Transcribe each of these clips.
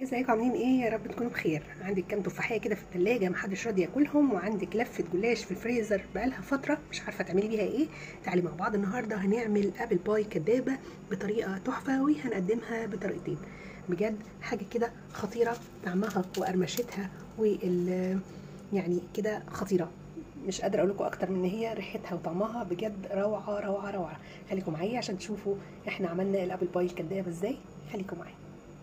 ازيكم عاملين ايه يا رب تكونوا بخير عندك كام تفاحيه كده في الثلاجه محدش راضي ياكلهم وعندك لفه جلاش في الفريزر بقالها فتره مش عارفه تعملي بيها ايه تعالي مع بعض النهارده هنعمل ابل باي كدابه بطريقه تحفه وهنقدمها بطريقتين بجد حاجه كده خطيره طعمها وقرمشتها وال يعني كده خطيره مش قادره اقول لكم اكتر من ان هي ريحتها وطعمها بجد روعه روعه روعه خليكم معايا عشان تشوفوا احنا عملنا الابل باي الكدابه ازاي خليكم معايا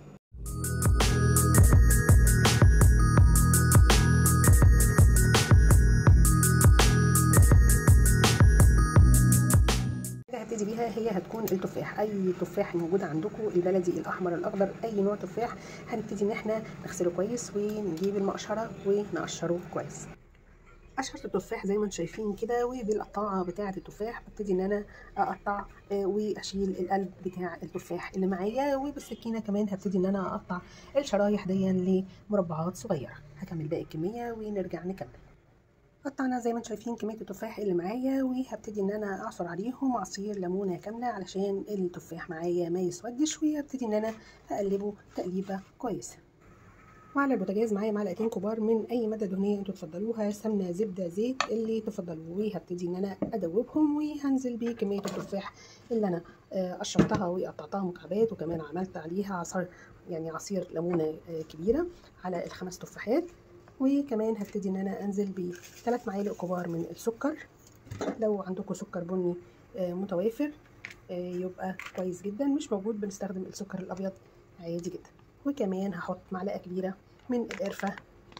هبتدي بيها هي هتكون التفاح اي تفاح موجود عندكم البلدي الاحمر الاخضر اي نوع تفاح هنبتدي ان احنا نغسله كويس ونجيب المقشره ونقشره كويس قشرة التفاح زي ما انتم شايفين كده وبالقطاعة بتاعة التفاح ببتدي ان انا اقطع واشيل القلب بتاع التفاح اللي معايا وبالسكينة كمان هبتدي ان انا اقطع الشرايح دي لمربعات صغيرة هكمل باقي الكمية ونرجع نكمل قطعنا زي ما انتم شايفين كميه التفاح اللي معايا وهبتدي ان انا اعصر عليهم عصير ليمونه كامله علشان التفاح معايا ما يسودش وهبتدي ان انا اقلبه تقليبه كويسه وعلى البوتاجاز معايا معلقتين كبار من اي ماده دهنيه انتوا تفضلوها سمنه زبده زيت اللي تفضلوه وهبتدي ان انا ادوبهم وهنزل بيه كميه التفاح اللي انا قشرتها وقطعتها مكعبات وكمان عملت عليها عصير يعني عصير ليمونه كبيره على الخمس تفاحات وكمان هبتدي ان انا انزل بثلاث معالق كبار من السكر لو عندكم سكر بني متوافر يبقى كويس جدا مش موجود بنستخدم السكر الابيض عادي جدا وكمان هحط معلقه كبيره من القرفه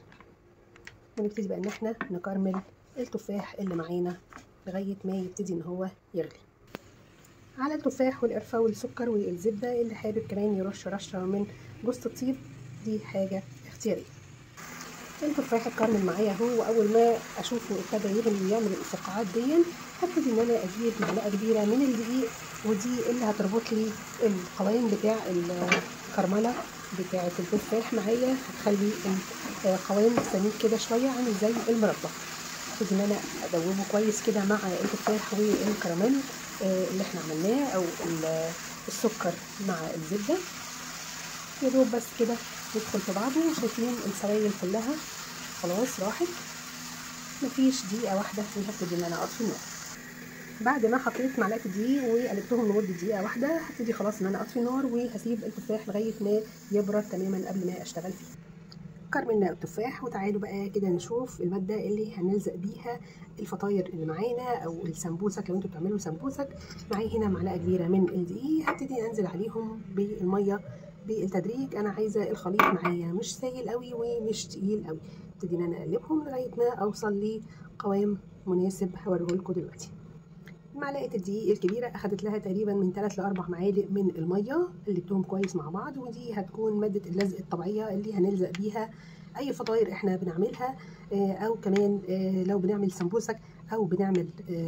ونبتدي بقى ان احنا نكرمل التفاح اللي معانا لغايه ما يبتدي ان هو يغلي على التفاح والقرفه والسكر والزبده اللي حابب كمان يرش رشه من جوز الطيب دي حاجه اختياريه التفاح اتكرمل معايا اهو واول ما اشوفه ابتدى يغلي ويعمل الفقاعات دي هبتدي ان انا اجيب معلقه كبيره من الدقيق ودي اللي هتربط لي القوام بتاع الكرمله بتاعه التفاح معايا هتخلي القوام سميك كده شويه عامل زي المربى هبتدي ان انا ادوبه كويس كده مع التفاح والكراميل اللي احنا عملناه او السكر مع الزبده يا دوب بس كده يدخل في بعضه وشايفين السوائل كلها خلاص راحت مفيش دقيقة واحدة وهبتدي ان انا اطفي النار بعد ما حطيت معلقة الدقيق وقلبتهم لمدة دقيقة واحدة هبتدي خلاص ان انا اطفي النار وهسيب التفاح لغاية ما يبرد تماما قبل ما اشتغل فيه كرملنا التفاح وتعالوا بقى كده نشوف المادة اللي هنلزق بيها الفطاير اللي معانا او السمبوسك لو انتوا بتعملوا سمبوسك معايا هنا معلقة كبيرة من الدقيق هبتدي انزل عليهم بالمية بالتدريج انا عايزه الخليط معايا مش سائل قوي ومش تقيل قوي ابتدي ان انا اقلبهم لغايه ما اوصل لقوام مناسب هوريه لكم دلوقتي معلقه الدقيق الكبيره اخدت لها تقريبا من 3 ل 4 معالق من الميه قلبتهم كويس مع بعض ودي هتكون ماده اللزق الطبيعيه اللي هنلزق بيها اي فطاير احنا بنعملها او كمان لو بنعمل سمبوسك او بنعمل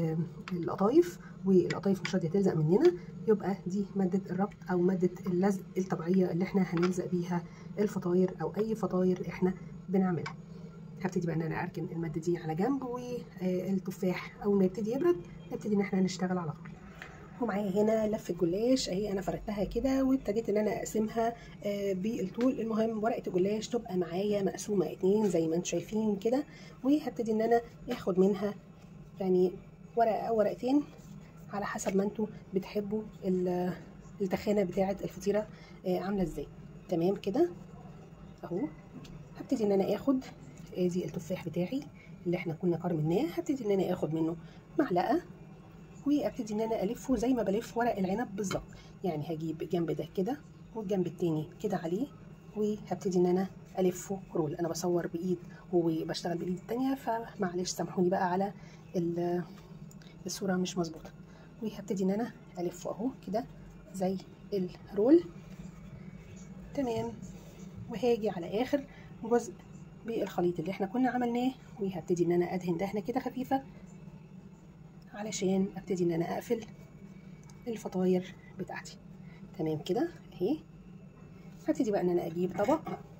القطايف والقطايف مش راضيه تلزق مننا يبقى دي ماده الربط او ماده اللزق الطبيعيه اللي احنا هنلزق بيها الفطاير او اي فطاير احنا بنعملها هبتدي بقى ان انا اركن الماده دي على جنب والتفاح اول ما يبتدي يبرد نبتدي ان احنا نشتغل على طول ومعايا هنا لفه جلاش اهي انا فردتها كده وابتديت ان انا اقسمها بالطول المهم ورقه الجلاش تبقى معايا مقسومه اتنين زي ما انتم شايفين كده وهبتدي ان انا اخد منها يعني ورقه او ورقتين على حسب ما انتوا بتحبوا التخانه بتاعه الفطيره عامله ازاي تمام كده اهو هبتدي ان انا اخد ادي التفاح بتاعي اللي احنا كنا كرملناه هبتدي ان انا اخد منه معلقه وابتدي ان انا الفه زي ما بلف ورق العنب بالظبط يعني هجيب الجنب ده كده والجنب التاني كده عليه وهبتدي ان انا الفه رول انا بصور بايد وبشتغل بالايد التانية فمعلش سامحوني بقى على الصوره مش مظبوطه وهبتدي ان انا الفه اهو كده زي الرول تمام وهاجي على اخر جزء بالخليط اللي احنا كنا عملناه وهبتدي ان انا ادهن دهنه كده خفيفه علشان ابتدي ان انا اقفل الفطاير بتاعتي تمام كده اهي هبتدي بقى ان انا اجيب طبق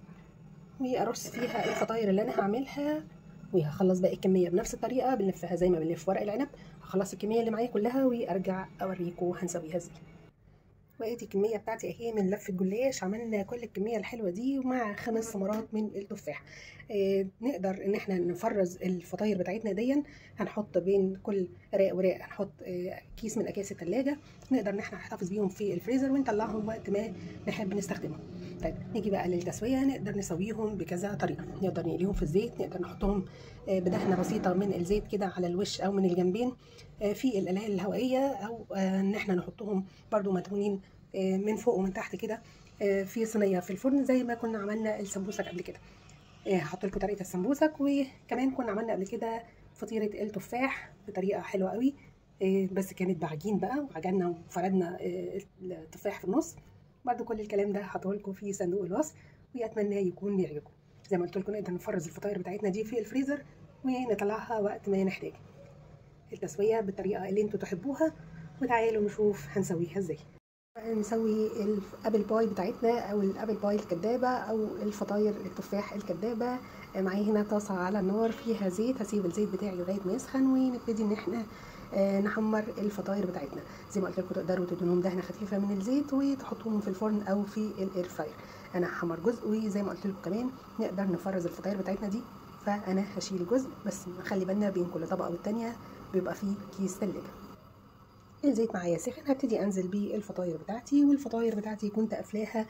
وارص فيها الفطاير اللي انا هعملها وهخلص باقي الكميه بنفس الطريقه بنلفها زي ما بنلف ورق العنب هخلص الكميه اللي معايا كلها وارجع اوريكم هنسويها ازاي وادي الكميه بتاعتي اهي من لف الجلاش عملنا كل الكميه الحلوه دي ومع خمس ثمرات من التفاح آه نقدر ان احنا نفرز الفطاير بتاعتنا دي هنحط بين كل راق وراق هنحط آه كيس من اكياس الثلاجه نقدر ان احنا نحتفظ بيهم في الفريزر ونطلعهم وقت ما نحب نستخدمهم طيب نيجي بقى للتسويه نقدر نسويهم بكذا طريقه نقدر نقليهم في الزيت نقدر نحطهم آه بدهنه بسيطه من الزيت كده على الوش او من الجنبين في القلايه الهوائيه او ان احنا نحطهم برده مدهونين من فوق ومن تحت كده في صينيه في الفرن زي ما كنا عملنا السمبوسك قبل كده هحط لكم طريقه السمبوسك وكمان كنا عملنا قبل كده فطيره التفاح بطريقه حلوه قوي بس كانت بعجين بقى وعجنا وفردنا التفاح في النص برده كل الكلام ده هحطه لكم في صندوق الوصف واتمنى يكون يعجبكم زي ما قلت لكم نقدر نفرز الفطاير بتاعتنا دي في الفريزر ونطلعها وقت ما نحتاج التسويه بالطريقه اللي انتوا تحبوها وتعالوا نشوف هنسويها ازاي نسوي الابل باي بتاعتنا او الابل باي الكدابه او الفطاير التفاح الكدابه معايا هنا طاسه على النار فيها زيت هسيب الزيت بتاعي لغايه ما يسخن ونبتدي ان احنا نحمر الفطاير بتاعتنا زي ما قلت لكم تقدروا تدهنوهم دهنه خفيفه من الزيت وتحطوهم في الفرن او في الاير فراير انا هحمر جزء وزي ما قلت لكم كمان نقدر نفرز الفطاير بتاعتنا دي فانا هشيل جزء بس نخلي بالنا بين كل طبقه والتانيه بيبقى فيه كيس ثلاجه الزيت معايا سخن هبتدي انزل بالفطاير بتاعتي والفطاير بتاعتي كنت قافلاها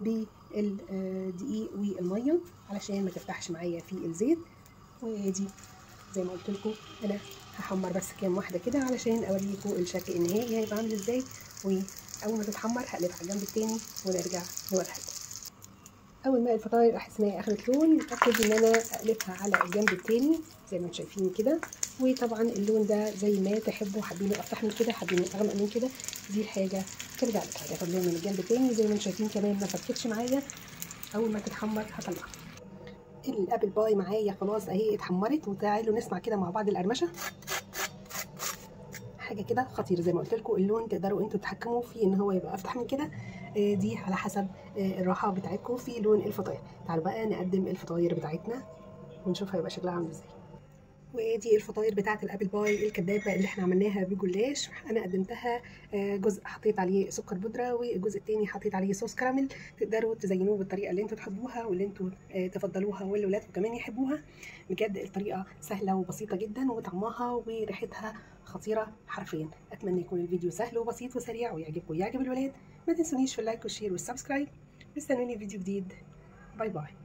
بالدقيق والميه علشان ما تفتحش معايا في الزيت ودي زي ما قلت لكم انا هحمر بس كام واحده كده علشان اوريكم الشكل النهائي هيبقى عامل ازاي واول ما تتحمر هقلبها على الجنب التاني ونرجع نوريها اول ما الفطاير احس ان هي اخدت لون ابتدي ان انا اقلبها على الجنب التاني زي ما انتم شايفين كده وطبعا اللون ده زي ما تحبوا حابينه افتح من كده حابينه اغمق من كده دي حاجه ترجع لك هتاخد لون من الجنب التاني زي ما انتم شايفين كمان ما فكتش معايا اول ما تتحمر هطلعها الابل باي معايا خلاص اهي اتحمرت وتعالوا نسمع كده مع بعض القرمشه حاجه كده خطيره زي ما قلت لكم اللون تقدروا انتوا تتحكموا في ان هو يبقى افتح من كده دي على حسب الراحه بتاعتكم في لون الفطاير تعالوا بقى نقدم الفطاير بتاعتنا ونشوف هيبقى شكلها عامل ازاي ودي الفطاير بتاعه الابل باي الكدابه اللي احنا عملناها بجلاش انا قدمتها جزء حطيت عليه سكر بودره والجزء التاني حطيت عليه صوص كراميل تقدروا تزينوه بالطريقه اللي انتوا تحبوها واللي انتوا تفضلوها والولاد كمان يحبوها بجد الطريقه سهله وبسيطه جدا وطعمها وريحتها خطيره حرفيا اتمنى يكون الفيديو سهل وبسيط وسريع ويعجبكم ويعجب الولاد ما تنسونيش في اللايك والشير والسبسكرايب استنوني فيديو جديد باي باي